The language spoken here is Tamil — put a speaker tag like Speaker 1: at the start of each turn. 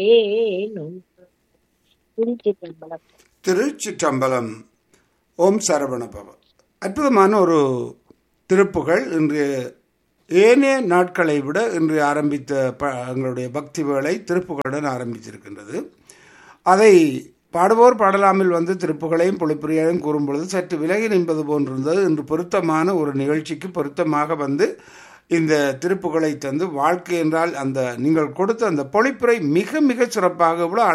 Speaker 1: ஏனும் திருச்சிற்றம்பலம்
Speaker 2: திருச்சிற்றம்பலம் ஓம் சரவண பவ அற்புதமான ஒரு திருப்புகள் இன்று ஏனைய நாட்களை விட இன்று ஆரம்பித்த ப எங்களுடைய பக்தி வேலை திருப்புகளுடன் ஆரம்பித்திருக்கின்றது அதை பாடுவோர் பாடலாமில் வந்து திருப்புகளையும் பொழிப்புரையையும் கூறும் பொழுது சற்று விலகி நின்பது போன்றிருந்தது இன்று பொருத்தமான ஒரு நிகழ்ச்சிக்கு பொருத்தமாக வந்து இந்த திருப்புகளை தந்து வாழ்க்கை என்றால் அந்த நீங்கள் கொடுத்த அந்த பொழிப்புரை மிக மிக சிறப்பாக இவ்வளோ